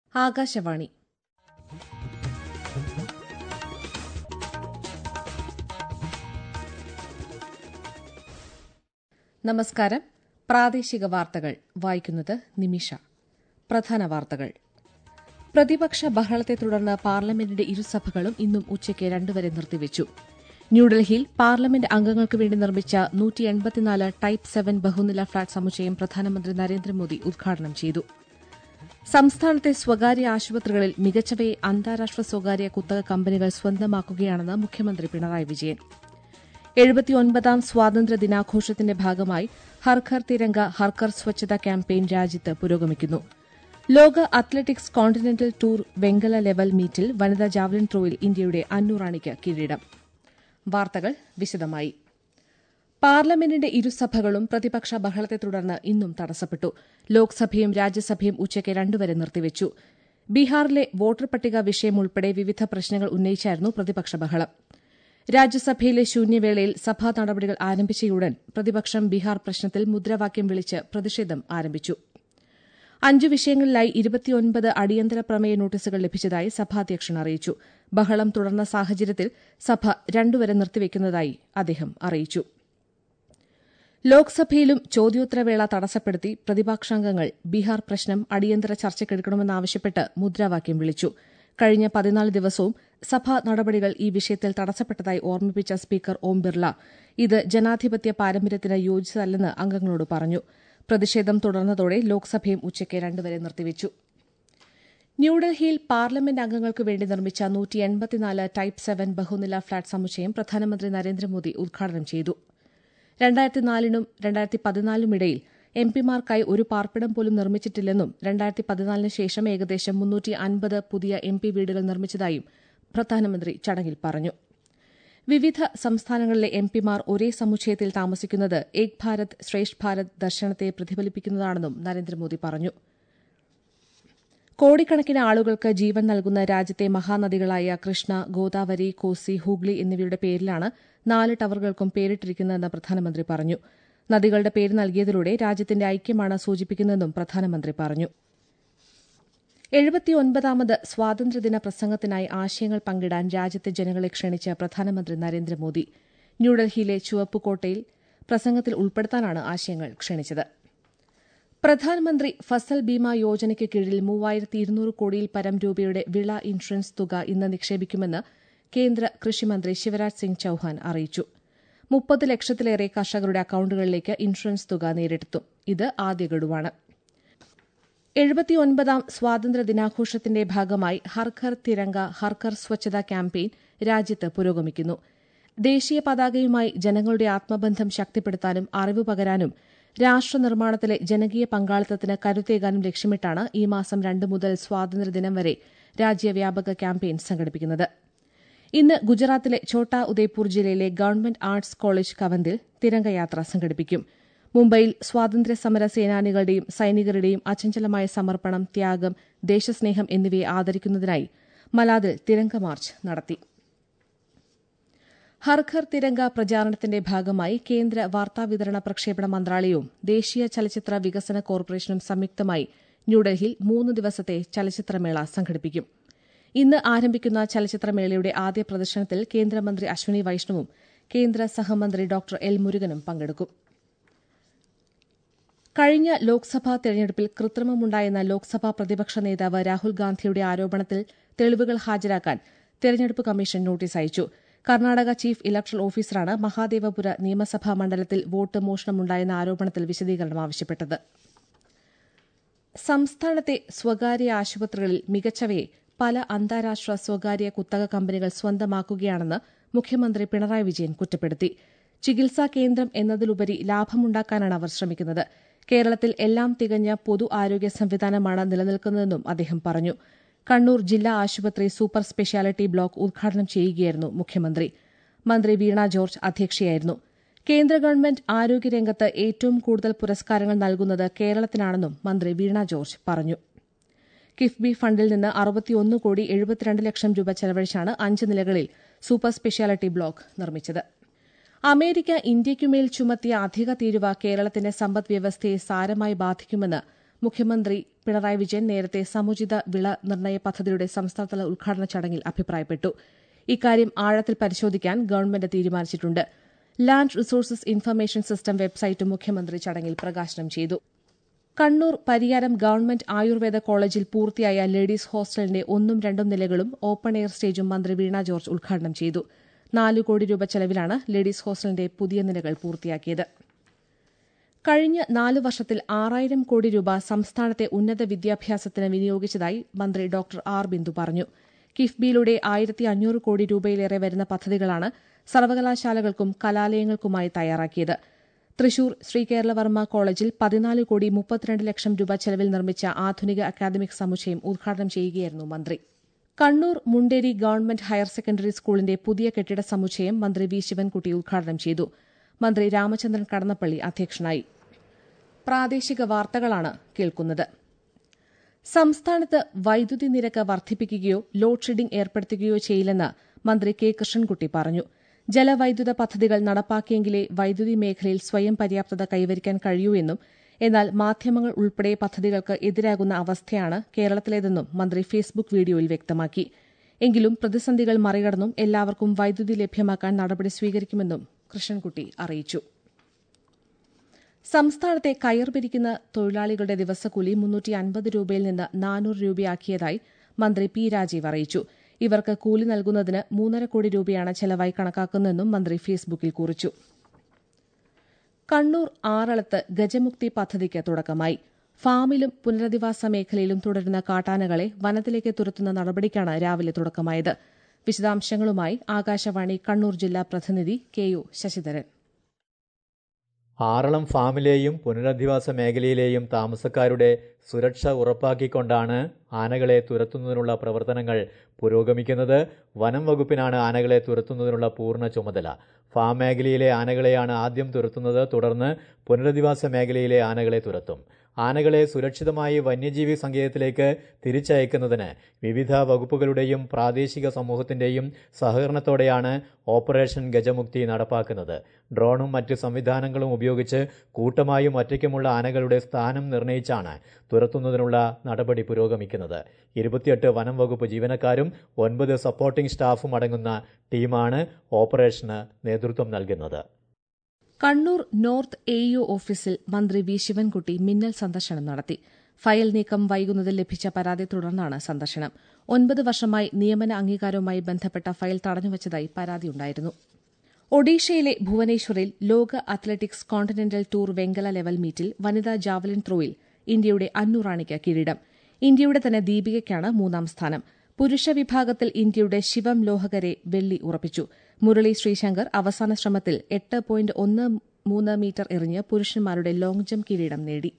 ആകാശവാണി നമസ്കാരം പ്രാദേശിക വാർത്തകൾ വായിക്കുന്നത് നിമിഷ പ്രധാന വാർത്തകൾ പ്രതിപക്ഷ ബഹളത്തെ തുടർന്ന് പാർലമെന്റിന്റെ ഇരുസഭകളും ഇന്നും ഉച്ചയ്ക്ക് രണ്ടുവരെ നിർത്തിവച്ചു ന്യൂഡൽഹിയിൽ പാർലമെന്റ് അംഗങ്ങൾക്ക് വേണ്ടി നിർമ്മിച്ച നൂറ്റി എൺപത്തിനാല് ടൈപ്പ് സെവൻ ബഹുനില ഫ്ളാറ്റ് സമുച്ചയം പ്രധാനമന്ത്രി നരേന്ദ്രമോദി ഉദ്ഘാടനം ചെയ്തു സംസ്ഥാനത്തെ സ്വകാര്യ ആശുപത്രികളിൽ മികച്ചവയെ അന്താരാഷ്ട്ര സ്വകാര്യ കുത്തക കമ്പനികൾ സ്വന്തമാക്കുകയാണെന്ന് മുഖ്യമന്ത്രി പിണറായി വിജയൻ എഴുപത്തിയൊൻപതാം സ്വാതന്ത്ര്യ ദിനാഘോഷത്തിന്റെ ഭാഗമായി ഹർഘർ തിരങ്ക ഹർഘർ സ്വച്ഛത ക്യാമ്പയിൻ രാജ്യത്ത് പുരോഗമിക്കുന്നു ലോക അത്ലറ്റിക്സ് കോണ്ടിനെന്റൽ ടൂർ വെങ്കല ലെവൽ മീറ്റിൽ വനിതാ ജാവലിൻ ത്രോയിൽ ഇന്ത്യയുടെ അന്നുറാണിക്ക് കിരീടം വാർത്തകൾ വിശദമായി പാർലമെന്റിന്റെ ഇരുസഭകളും പ്രതിപക്ഷ ബഹളത്തെ തുടർന്ന് ഇന്നും തടസ്സപ്പെട്ടു ലോക്സഭയും രാജ്യസഭയും ഉച്ചയ്ക്ക് രണ്ടുവരെ നിർത്തിവച്ചു ബീഹാറിലെ വോട്ടർ പട്ടിക വിഷയം ഉൾപ്പെടെ വിവിധ പ്രശ്നങ്ങൾ ഉന്നയിച്ചായിരുന്നു പ്രതിപക്ഷ ബഹളം രാജ്യസഭയിലെ ശൂന്യവേളയിൽ സഭാ നടപടികൾ ആരംഭിച്ചയുടൻ പ്രതിപക്ഷം ബീഹാർ പ്രശ്നത്തിൽ മുദ്രാവാക്യം വിളിച്ച് പ്രതിഷേധം ആരംഭിച്ചു അഞ്ചു വിഷയങ്ങളിലായി ഇരുപത്തിയൊൻപത് അടിയന്തര പ്രമേയ നോട്ടീസുകൾ ലഭിച്ചതായി സഭാധ്യക്ഷൻ അറിയിച്ചു ബഹളം തുടർന്ന സാഹചര്യത്തിൽ സഭ രണ്ടുവരെ നിർത്തിവെക്കുന്നതായി അദ്ദേഹം അറിയിച്ചു ലോക്സഭയിലും ചോദ്യോത്തരവേള തടസ്സപ്പെടുത്തി പ്രതിപക്ഷാംഗങ്ങൾ ബീഹാർ പ്രശ്നം അടിയന്തര ചർച്ചയ്ക്കെടുക്കണമെന്നാവശ്യപ്പെട്ട് മുദ്രാവാക്യം വിളിച്ചു കഴിഞ്ഞ പതിനാല് ദിവസവും സഭാ നടപടികൾ ഈ വിഷയത്തിൽ തടസ്സപ്പെട്ടതായി ഓർമ്മിപ്പിച്ച സ്പീക്കർ ഓം ബിർള ഇത് ജനാധിപത്യ പാരമ്പര്യത്തിന് യോജിച്ചതല്ലെന്ന് അംഗങ്ങളോട് പറഞ്ഞു പ്രതിഷേധം തുടർന്നതോടെ ലോക്സഭയും ഉച്ചയ്ക്ക് രണ്ടുവരെ നിർത്തിവച്ചു ന്യൂഡൽഹിയിൽ പാർലമെന്റ് അംഗങ്ങൾക്ക് വേണ്ടി നിർമ്മിച്ച നൂറ്റി എൺപത്തിനാല് ടൈപ്പ് സെവൻ ബഹുനില ഫ്ളാറ്റ് സമുച്ചയം പ്രധാനമന്ത്രി നരേന്ദ്രമോദി ഉദ്ഘാടനം ചെയ്തു രണ്ടായിരത്തി നാലിനും രണ്ടായിരത്തി പതിനാലിനും ഇടയിൽ എം പിമാർക്കായി ഒരു പാർപ്പിടം പോലും നിർമ്മിച്ചിട്ടില്ലെന്നും രണ്ടായിരത്തി പതിനാലിന് ശേഷം ഏകദേശം മുന്നൂറ്റി അൻപത് പുതിയ എം പി വീടുകൾ നിർമ്മിച്ചതായും പ്രധാനമന്ത്രി ചടങ്ങിൽ പറഞ്ഞു വിവിധ സംസ്ഥാനങ്ങളിലെ എം പിമാർ ഒരേ സമുച്ചയത്തിൽ താമസിക്കുന്നത് ഏക് ഭാരത് ശ്രേഷ്ഠ് ഭാരത് ദർശനത്തെ പ്രതിഫലിപ്പിക്കുന്നതാണെന്നും നരേന്ദ്രമോദി പറഞ്ഞു കോടിക്കണക്കിന് ആളുകൾക്ക് ജീവൻ നൽകുന്ന രാജ്യത്തെ മഹാനദികളായ കൃഷ്ണ ഗോദാവരി കോസി ഹൂഗ്ലി എന്നിവയുടെ പേരിലാണ് നാല് ടവറുകൾക്കും പേരിട്ടിരിക്കുന്നതെന്ന് പ്രധാനമന്ത്രി പറഞ്ഞു നദികളുടെ പേര് നൽകിയതിലൂടെ രാജ്യത്തിന്റെ ഐക്യമാണ് സൂചിപ്പിക്കുന്നതെന്നും പ്രധാനമന്ത്രി പറഞ്ഞു എഴുപത്തിയൊൻപതാമത് സ്വാതന്ത്ര്യദിന പ്രസംഗത്തിനായി ആശയങ്ങൾ പങ്കിടാൻ രാജ്യത്തെ ജനങ്ങളെ ക്ഷണിച്ച പ്രധാനമന്ത്രി നരേന്ദ്രമോദി ന്യൂഡൽഹിയിലെ ചുവപ്പുകോട്ടയിൽ പ്രസംഗത്തിൽ ഉൾപ്പെടുത്താനാണ് ആശയങ്ങൾ ക്ഷണിച്ചത് പ്രധാനമന്ത്രി ഫസൽ ബീമ യോജനയ്ക്ക് കീഴിൽ മൂവായിരത്തി ഇരുന്നൂറ് കോടിയിൽ പരം രൂപയുടെ വിള ഇൻഷുറൻസ് തുക ഇന്ന് നിക്ഷേപിക്കുമെന്ന് കേന്ദ്ര കൃഷിമന്ത്രി ശിവരാജ് സിംഗ് ചൌഹാൻ അറിയിച്ചു മുപ്പത് ലക്ഷത്തിലേറെ കർഷകരുടെ അക്കൌണ്ടുകളിലേക്ക് ഇൻഷുറൻസ് തുക നേരിട്ടെത്തും ഇത് ആദ്യ ഗഡുവാണ് എഴുപത്തിയൊൻപതാം സ്വാതന്ത്ര്യ ദിനാഘോഷത്തിന്റെ ഭാഗമായി ഹർഘർ തിരങ്ക ഹർഘർ സ്വച്ഛത ക്യാമ്പയിൻ രാജ്യത്ത് പുരോഗമിക്കുന്നു ദേശീയ പതാകയുമായി ജനങ്ങളുടെ ആത്മബന്ധം ശക്തിപ്പെടുത്താനും അറിവ് പകരാനും രാഷ്ട്രനിർമ്മാണത്തിലെ ജനകീയ പങ്കാളിത്തത്തിന് കരുത്തേകാനും ലക്ഷ്യമിട്ടാണ് ഈ മാസം രണ്ട് മുതൽ സ്വാതന്ത്ര്യദിനം വരെ രാജ്യവ്യാപക ക്യാമ്പയിൻ സംഘടിപ്പിക്കുന്നത് ഇന്ന് ഗുജറാത്തിലെ ഛോട്ടാ ഉദയ്പൂർ ജില്ലയിലെ ഗവൺമെന്റ് ആർട്സ് കോളേജ് കവന്തിൽ തിരംഗയാത്ര സംഘടിപ്പിക്കും മുംബൈയിൽ സ്വാതന്ത്ര്യ സമര സേനാനികളുടെയും സൈനികരുടെയും അചഞ്ചലമായ സമർപ്പണം ത്യാഗം ദേശസ്നേഹം എന്നിവയെ ആദരിക്കുന്നതിനായി മലാദിൽ തിരംഗ മാർച്ച് നടത്തി ഹർഘർ തിരങ്ക പ്രചാരണത്തിന്റെ ഭാഗമായി കേന്ദ്ര വാർത്താവിതരണ പ്രക്ഷേപണ മന്ത്രാലയവും ദേശീയ ചലച്ചിത്ര വികസന കോർപ്പറേഷനും സംയുക്തമായി ന്യൂഡൽഹിയിൽ മൂന്ന് ദിവസത്തെ ചലച്ചിത്രമേള സംഘടിപ്പിക്കും ഇന്ന് ആരംഭിക്കുന്ന ചലച്ചിത്രമേളയുടെ ആദ്യ പ്രദർശനത്തിൽ കേന്ദ്രമന്ത്രി അശ്വനി വൈഷ്ണവും കേന്ദ്ര സഹമന്ത്രി ഡോക്ടർ എൽ മുരുകനും പങ്കെടുക്കും കഴിഞ്ഞ ലോക്സഭാ തെരഞ്ഞെടുപ്പിൽ കൃത്രിമമുണ്ടായെന്ന ലോക്സഭാ പ്രതിപക്ഷ നേതാവ് രാഹുൽ ഗാന്ധിയുടെ ആരോപണത്തിൽ തെളിവുകൾ ഹാജരാക്കാൻ തെരഞ്ഞെടുപ്പ് കമ്മീഷൻ നോട്ടീസ് അയച്ചു കർണാടക ചീഫ് ഇലക്ടറൽ ഓഫീസറാണ് മഹാദേവപുര നിയമസഭാ മണ്ഡലത്തിൽ വോട്ട് മോഷണമുണ്ടായെന്ന ആരോപണത്തിൽ വിശദീകരണം ആവശ്യപ്പെട്ടത് സംസ്ഥാനത്തെ സ്വകാര്യ ആശുപത്രികളിൽ മികച്ചവയെ പല അന്താരാഷ്ട്ര സ്വകാര്യ കുത്തക കമ്പനികൾ സ്വന്തമാക്കുകയാണെന്ന് മുഖ്യമന്ത്രി പിണറായി വിജയൻ കുറ്റപ്പെടുത്തി ചികിത്സാ കേന്ദ്രം എന്നതിലുപരി ലാഭമുണ്ടാക്കാനാണ് അവർ ശ്രമിക്കുന്നത് കേരളത്തിൽ എല്ലാം തികഞ്ഞ പൊതു ആരോഗ്യ സംവിധാനമാണ് നിലനിൽക്കുന്നതെന്നും അദ്ദേഹം പറഞ്ഞു കണ്ണൂർ ജില്ലാ ആശുപത്രി സൂപ്പർ സ്പെഷ്യാലിറ്റി ബ്ലോക്ക് ഉദ്ഘാടനം ചെയ്യുകയായിരുന്നു മുഖ്യമന്ത്രി മന്ത്രി വീണ ജോർജ് അധ്യക്ഷയായിരുന്നു കേന്ദ്ര ഗവൺമെന്റ് ആരോഗ്യരംഗത്ത് ഏറ്റവും കൂടുതൽ പുരസ്കാരങ്ങൾ നൽകുന്നത് കേരളത്തിനാണെന്നും മന്ത്രി വീണ ജോർജ് പറഞ്ഞു കിഫ്ബി ഫണ്ടിൽ നിന്ന് അറുപത്തിയൊന്ന് കോടി എഴുപത്തിരണ്ട് ലക്ഷം രൂപ ചെലവഴിച്ചാണ് അഞ്ച് നിലകളിൽ സൂപ്പർ സ്പെഷ്യാലിറ്റി ബ്ലോക്ക് നിർമ്മിച്ചത് അമേരിക്ക ഇന്ത്യയ്ക്കുമേൽ ചുമത്തിയ അധിക തീരുവ കേരളത്തിന്റെ സമ്പദ് വ്യവസ്ഥയെ സാരമായി ബാധിക്കുമെന്ന് മുഖ്യമന്ത്രി പിണറായി വിജയൻ നേരത്തെ സമുചിത വിള നിർണ്ണയ പദ്ധതിയുടെ സംസ്ഥാനതല ഉദ്ഘാടന ചടങ്ങിൽ അഭിപ്രായപ്പെട്ടു ഇക്കാര്യം ആഴത്തിൽ പരിശോധിക്കാൻ ഗവൺമെന്റ് തീരുമാനിച്ചിട്ടുണ്ട് ലാൻഡ് റിസോഴ്സസ് ഇൻഫർമേഷൻ സിസ്റ്റം വെബ്സൈറ്റും മുഖ്യമന്ത്രി ചടങ്ങിൽ പ്രകാശനം ചെയ്തു കണ്ണൂർ പരിയാരം ഗവൺമെന്റ് ആയുർവേദ കോളേജിൽ പൂർത്തിയായ ലേഡീസ് ഹോസ്റ്റലിന്റെ ഒന്നും രണ്ടും നിലകളും ഓപ്പൺ എയർ സ്റ്റേജും മന്ത്രി വീണ ജോർജ് ഉദ്ഘാടനം ചെയ്തു നാല് കോടി രൂപ ചെലവിലാണ് ലേഡീസ് ഹോസ്റ്റലിന്റെ പുതിയ നിലകൾ പൂർത്തിയാക്കിയത് കഴിഞ്ഞ നാല് വർഷത്തിൽ ആറായിരം കോടി രൂപ സംസ്ഥാനത്തെ ഉന്നത വിദ്യാഭ്യാസത്തിന് വിനിയോഗിച്ചതായി മന്ത്രി ഡോക്ടർ ആർ ബിന്ദു പറഞ്ഞു കിഫ്ബിയിലൂടെ ആയിരത്തി അഞ്ഞൂറ് കോടി രൂപയിലേറെ വരുന്ന പദ്ധതികളാണ് സർവകലാശാലകൾക്കും കലാലയങ്ങൾക്കുമായി തയ്യാറാക്കിയത് തൃശൂർ ശ്രീകേരളവർമ്മ കോളേജിൽ പതിനാല് കോടി മുപ്പത്തിരണ്ട് ലക്ഷം രൂപ ചെലവിൽ നിർമ്മിച്ച ആധുനിക അക്കാദമിക് സമുച്ചയം ഉദ്ഘാടനം ചെയ്യുകയായിരുന്നു മന്ത്രി Kannur Munderi government higher secondary സ്കൂളിന്റെ പുതിയ കെട്ടിട സമുച്ചയം മന്ത്രി വി ശിവൻകുട്ടി ഉദ്ഘാടനം ചെയ്തു മന്ത്രി രാമചന്ദ്രൻ കടന്നപ്പള്ളി അധ്യക്ഷനായി പ്രാദേശിക വാർത്തകളാണ് കേൾക്കുന്നത് സംസ്ഥാനത്ത് വൈദ്യുതി നിരക്ക് വർദ്ധിപ്പിക്കുകയോ ലോഡ് ഷെഡിംഗ് ഏർപ്പെടുത്തുകയോ ചെയ്യില്ലെന്ന് മന്ത്രി കെ കൃഷ്ണൻകുട്ടി പറഞ്ഞു ജലവൈദ്യുത പദ്ധതികൾ നടപ്പാക്കിയെങ്കിലേ വൈദ്യുതി മേഖലയിൽ സ്വയം പര്യാപ്തത കൈവരിക്കാൻ കഴിയൂ എന്നും എന്നാൽ മാധ്യമങ്ങൾ ഉൾപ്പെടെ പദ്ധതികൾക്ക് എതിരാകുന്ന അവസ്ഥയാണ് കേരളത്തിലേതെന്നും മന്ത്രി ഫേസ്ബുക്ക് വീഡിയോയിൽ വ്യക്തമാക്കി എങ്കിലും പ്രതിസന്ധികൾ മറികടന്നും എല്ലാവർക്കും വൈദ്യുതി ലഭ്യമാക്കാൻ നടപടി സ്വീകരിക്കുമെന്നും കൃഷ്ണൻകുട്ടി അറിയിച്ചു സംസ്ഥാനത്തെ കയർ പിരിക്കുന്ന തൊഴിലാളികളുടെ ദിവസക്കൂലി മുന്നൂറ്റി അൻപത് രൂപയിൽ നിന്ന് നാനൂറ് രൂപയാക്കിയതായി മന്ത്രി പി രാജീവ് അറിയിച്ചു ഇവർക്ക് കൂലി നൽകുന്നതിന് മൂന്നര കോടി രൂപയാണ് ചെലവായി കണക്കാക്കുന്നതെന്നും മന്ത്രി ഫേസ്ബുക്കിൽ കുറിച്ചു കണ്ണൂർ ആറളത്ത് ഗജമുക്തി പദ്ധതിക്ക് തുടക്കമായി ഫാമിലും പുനരധിവാസ മേഖലയിലും തുടരുന്ന കാട്ടാനകളെ വനത്തിലേക്ക് തുരത്തുന്ന നടപടിക്കാണ് രാവിലെ തുടക്കമായത് വിശദാംശങ്ങളുമായി ആകാശവാണി കണ്ണൂർ ജില്ലാ പ്രതിനിധി കെ യു ശശിധരൻ ആറളം ഫാമിലെയും പുനരധിവാസ മേഖലയിലെയും താമസക്കാരുടെ സുരക്ഷ ഉറപ്പാക്കിക്കൊണ്ടാണ് ആനകളെ തുരത്തുന്നതിനുള്ള പ്രവർത്തനങ്ങൾ പുരോഗമിക്കുന്നത് വനം വകുപ്പിനാണ് ആനകളെ തുരത്തുന്നതിനുള്ള പൂർണ്ണ ചുമതല ഫാം മേഖലയിലെ ആനകളെയാണ് ആദ്യം തുരത്തുന്നത് തുടർന്ന് പുനരധിവാസ മേഖലയിലെ ആനകളെ തുരത്തും ആനകളെ സുരക്ഷിതമായി വന്യജീവി സങ്കേതത്തിലേക്ക് തിരിച്ചയക്കുന്നതിന് വിവിധ വകുപ്പുകളുടെയും പ്രാദേശിക സമൂഹത്തിന്റെയും സഹകരണത്തോടെയാണ് ഓപ്പറേഷൻ ഗജമുക്തി നടപ്പാക്കുന്നത് ഡ്രോണും മറ്റ് സംവിധാനങ്ങളും ഉപയോഗിച്ച് കൂട്ടമായും ഒറ്റയ്ക്കുമുള്ള ആനകളുടെ സ്ഥാനം നിർണ്ണയിച്ചാണ് തുരത്തുന്നതിനുള്ള നടപടി പുരോഗമിക്കുന്നത് ഇരുപത്തിയെട്ട് വനം വകുപ്പ് ജീവനക്കാരും ഒൻപത് സപ്പോർട്ടിംഗ് സ്റ്റാഫും അടങ്ങുന്ന ടീമാണ് ഓപ്പറേഷന് നേതൃത്വം നൽകുന്നത് കണ്ണൂർ നോർത്ത് എഇഒ ഓഫീസിൽ മന്ത്രി വി ശിവൻകുട്ടി മിന്നൽ സന്ദർശനം നടത്തി ഫയൽ നീക്കം വൈകുന്നതിൽ ലഭിച്ച പരാതി തുടർന്നാണ് സന്ദർശനം ഒൻപത് വർഷമായി നിയമന അംഗീകാരവുമായി ബന്ധപ്പെട്ട ഫയൽ തടഞ്ഞുവച്ചതായി പരാതിയുണ്ടായിരുന്നു ഒഡീഷയിലെ ഭുവനേശ്വറിൽ ലോക അത്ലറ്റിക്സ് കോണ്ടിനെന്റൽ ടൂർ വെങ്കല ലെവൽ മീറ്റിൽ വനിതാ ജാവലിൻ ത്രോയിൽ ഇന്ത്യയുടെ അന്നുറാണിക്ക് കിരീടം ഇന്ത്യയുടെ തന്നെ ദീപികയ്ക്കാണ് മൂന്നാം സ്ഥാനം പുരുഷ വിഭാഗത്തിൽ ഇന്ത്യയുടെ ശിവം ലോഹകരെ വെള്ളി ഉറപ്പിച്ചു മുരളി ശ്രീശങ്കർ അവസാന ശ്രമത്തിൽ എട്ട് പോയിന്റ് ഒന്ന് മൂന്ന് മീറ്റർ എറിഞ്ഞ് പുരുഷന്മാരുടെ ലോങ് ജംപ് കിരീടം നേടി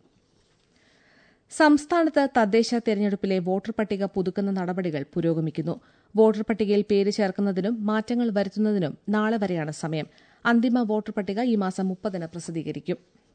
സംസ്ഥാനത്ത് തദ്ദേശ തെരഞ്ഞെടുപ്പിലെ വോട്ടർ പട്ടിക പുതുക്കുന്ന നടപടികൾ പുരോഗമിക്കുന്നു വോട്ടർ പട്ടികയിൽ പേര് ചേർക്കുന്നതിനും മാറ്റങ്ങൾ വരുത്തുന്നതിനും നാളെ വരെയാണ് സമയം അന്തിമ വോട്ടർ പട്ടിക ഈ മാസം മുപ്പതിന് പ്രസിദ്ധീകരിക്കും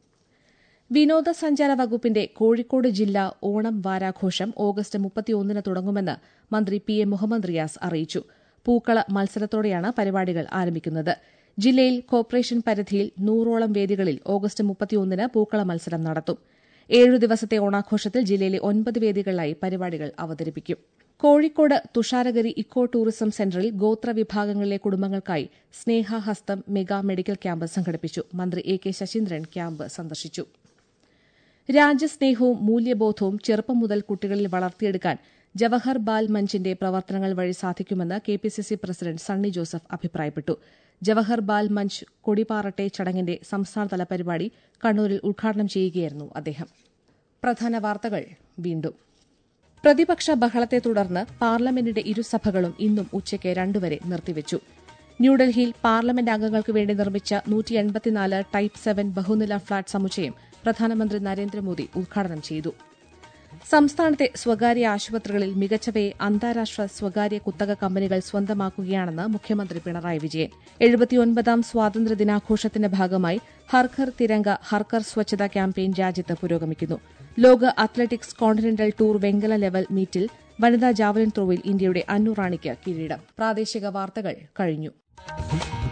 വിനോദസഞ്ചാര വകുപ്പിന്റെ കോഴിക്കോട് ജില്ലാ ഓണം വാരാഘോഷം ഓഗസ്റ്റ് മുപ്പത്തിയൊന്നിന് തുടങ്ങുമെന്ന് മന്ത്രി പി എ മുഹമ്മദ് റിയാസ് അറിയിച്ചു പൂക്കള മത്സരത്തോടെയാണ് പരിപാടികൾ ആരംഭിക്കുന്നത് ജില്ലയിൽ കോർപ്പറേഷൻ പരിധിയിൽ നൂറോളം വേദികളിൽ ഓഗസ്റ്റ് മുപ്പത്തിയൊന്നിന് പൂക്കള മത്സരം നടത്തും ഏഴു ദിവസത്തെ ഓണാഘോഷത്തിൽ ജില്ലയിലെ ഒൻപത് വേദികളിലായി പരിപാടികൾ അവതരിപ്പിക്കും കോഴിക്കോട് തുഷാരഗിരി ഇക്കോ ടൂറിസം സെന്ററിൽ ഗോത്ര വിഭാഗങ്ങളിലെ കുടുംബങ്ങൾക്കായി സ്നേഹഹസ്തം മെഗാ മെഡിക്കൽ ക്യാമ്പ് സംഘടിപ്പിച്ചു മന്ത്രി എ കെ ശശീന്ദ്രൻ ക്യാമ്പ് സന്ദർശിച്ചു രാജ്യസ്നേഹവും മൂല്യബോധവും ചെറുപ്പം മുതൽ കുട്ടികളിൽ വളർത്തിയെടുക്കാൻ ജവഹർ ബാൽ മഞ്ചിന്റെ പ്രവർത്തനങ്ങൾ വഴി സാധിക്കുമെന്ന് K P C C president Sunny Joseph അഭിപ്രായപ്പെട്ടു ജവഹർ ബാൽ മഞ്ച് കൊടിപാറട്ടെ ചടങ്ങിന്റെ സംസ്ഥാനതല പരിപാടി കണ്ണൂരിൽ ഉദ്ഘാടനം ചെയ്യുകയായിരുന്നു അദ്ദേഹം പ്രധാന വാർത്തകൾ വീണ്ടും പ്രതിപക്ഷ ബഹളത്തെ തുടർന്ന് പാർലമെന്റിന്റെ ഇരുസഭകളും ഇന്നും ഉച്ചയ്ക്ക് രണ്ടുവരെ നിർത്തിവച്ചു ന്യൂഡൽഹിയിൽ പാർലമെന്റ് അംഗങ്ങൾക്ക് വേണ്ടി നിർമ്മിച്ച നൂറ്റി എൺപത്തിനാല് ടൈപ്പ് സെവൻ ബഹുനില ഫ്ളാറ്റ് സമുച്ചയം പ്രധാനമന്ത്രി നരേന്ദ്രമോദി ഉദ്ഘാടനം ചെയ്തു സംസ്ഥാനത്തെ സ്വകാര്യ ആശുപത്രികളിൽ മികച്ചവയെ അന്താരാഷ്ട്ര സ്വകാര്യ കുത്തക കമ്പനികൾ സ്വന്തമാക്കുകയാണെന്ന് മുഖ്യമന്ത്രി പിണറായി വിജയൻ എഴുപത്തിയൊൻപതാം സ്വാതന്ത്ര്യ ദിനാഘോഷത്തിന്റെ ഭാഗമായി ഹർഘർ തിരങ്ക ഹർഘർ സ്വച്ഛത ക്യാമ്പയിൻ രാജ്യത്ത് പുരോഗമിക്കുന്നു ലോക അത്ലറ്റിക്സ് കോണ്ടിനെന്റൽ ടൂർ വെങ്കല ലെവൽ മീറ്റിൽ വനിതാ ജാവലിൻ ത്രോയിൽ ഇന്ത്യയുടെ അന്നുറാണിക്ക് കിരീടം പ്രാദേശിക വാർത്തകൾ കഴിഞ്ഞു